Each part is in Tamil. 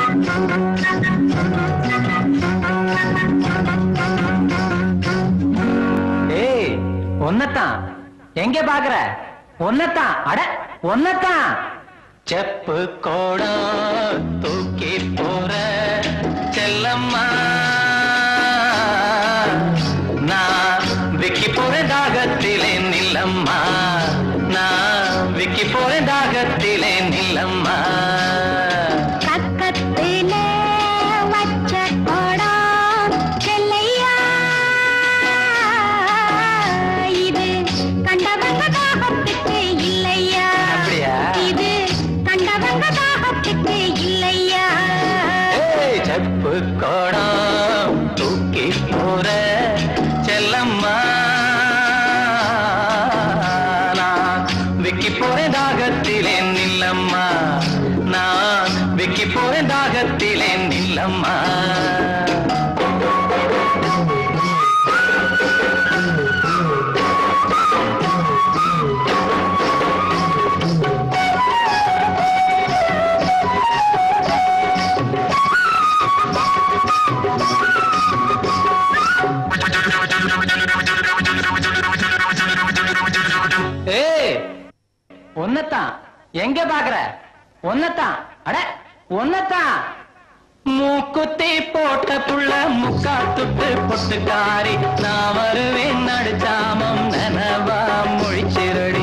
ஏய் ஒன்னத்தான் எங்க பாக்குற ஒன்னத்தான் அட ஒன்னத்தான் செப்பு கோடம் தூக்கி போற செல்லம்மா நான் விக்கி போறேன் தாகத்திலே நில்லம்மா நான் விக்கி போறேன் தாகத்திலே நில்லம்மா பக்கத்திலே வச்ச கோடம் செல்லையா இது கண்டவங்க தாகத்துக்கு இல்லையா அப்படியா? இது கண்டவங்க தாகத்துக்கு இல்லையா ஏய், செப்பு கோடம் தூக்கி போற செல்லம்மா நான் விக்கி போறேன் தாகத்திலே நில்லம்மா நான் விக்கி போறேன் தாகத்திலே நில்லம்மா ஏய் ஒன்னத்தான் எங்க பாக்குற ஒன்னத்தான் அட ஒன்னத்தான் மூக்குத்தி போட்ட புள்ள முக்கா துட்டு பொட்டுக்காரி நான் வருவேன் நடுச்சாமம் நனவா மொழிச்சிரடி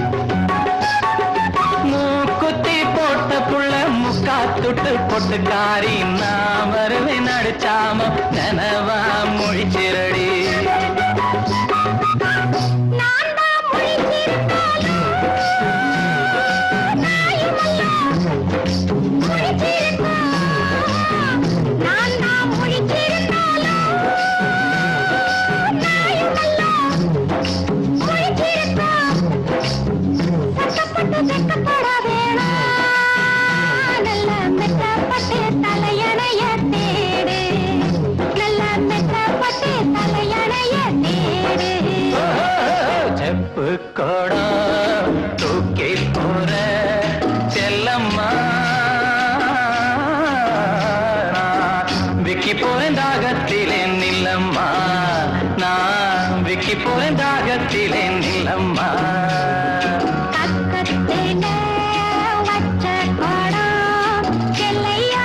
மூக்குத்தி போட்ட புள்ள முக்கா துட்டு பொட்டுக்காரி நான் வருவேன் நடுச்சாமம் நனவா மொழிச்சிரடி நான் தான் முழிச்சிருந்தாலும் நான் தான் முழிச்சிருந்தாலும் சட்டப்பட்டு வெக்கப்பட வேணாம் நல்ல மெத்தப்பட்டு தலையணைய தேடு நல்ல மெத்தப்பட்டு தலையணைய தேடு செப்பு கோடம் தூக்கி போற செல்லம்மா நான் விக்கி போறேன் தாகத்திலே நில்லம்மா நான் விக்கி போறேன் தாகத்திலே நில்லம்மா பக்கத்திலே வச்ச கோடம் செல்லையா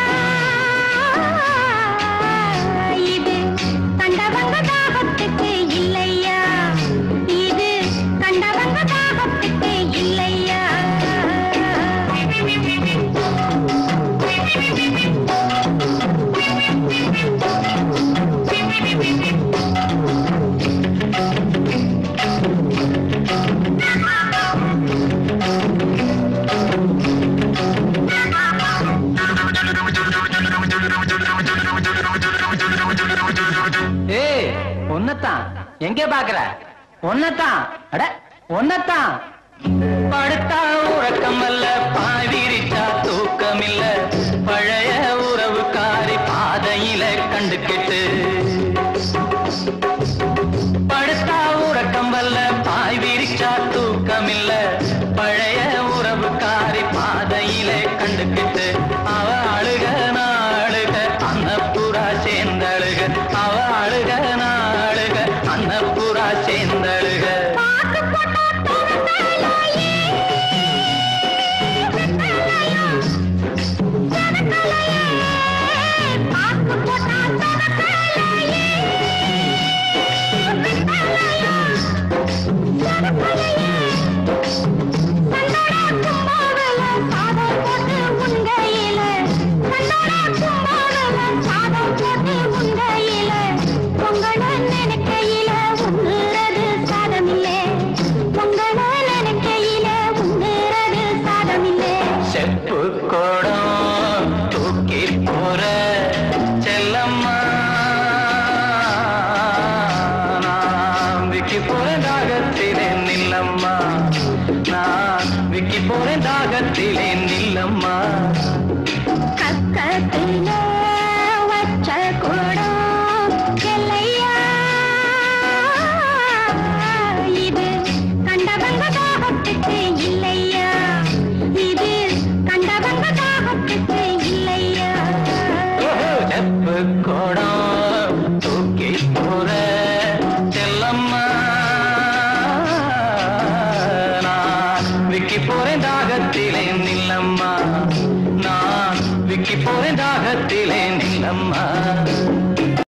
இது கண்டவங்க தாகத்துக்கு இல்லையா இது கண்டவங்க தாகத்துக்கு இல்லையா ஏய் ஒன்னத்தான் எங்க பாக்குற ஒன்னத்தான் அட ஒன்னத்தான் படுத்தா உறக்கம் அல்ல பாவிரிச்சா தூக்கம் இல்ல பழைய உறவுக்காரி பாதையில கண்டு கெட்டு படுத்தா உறக்கம் வல்ல பாய் விரிச்சா தூக்கம் இல்ல பழைய உறவுக்காரி பாதையில கண்டு கெட்டு அவ அழுக நாளுக அன்னப்புறா சேர்ந்தழுக அவ அழுக நாளுக அன்னப்புறா சேர்ந்தழுக பாக்கு போட்டா தவக்கலையே தவக்கலையே பாக்கு போட்டா தவக்கலையே தவக்கலையே கண்ணோட கும்பாவல சாதம் போட்டு உண்கையில கண்ணோட கும்பாவல சாதம் போட்டு உண்கையில பொங்கல நினைக்கையில உண்ணுறது சாதமில்லே பொங்கல நினைக்கையில உண்ணுறது சாதமில்லே செப்பு கோடம் தூக்கி போற செல்லம்மா நான் விக்கி போறேன் தாகத்திலே நில்லம்மா நான் விக்கி போறேன் தாகத்திலே நில்லம்மா கக்கத்திலே வச்ச கூடம் எல்லையா இது கண்டவங்க தாகத்துக்கு இல்லையா இது கண்டவங்க தாகத்துக்கு இல்லையா கோடம் தூக்கி போற செல்லம்மா நான் விக்கி போறேன் தாகத்திலே நில்லம்மா நான் விக்கி போறேன் தாகத்திலே நில்லம்மா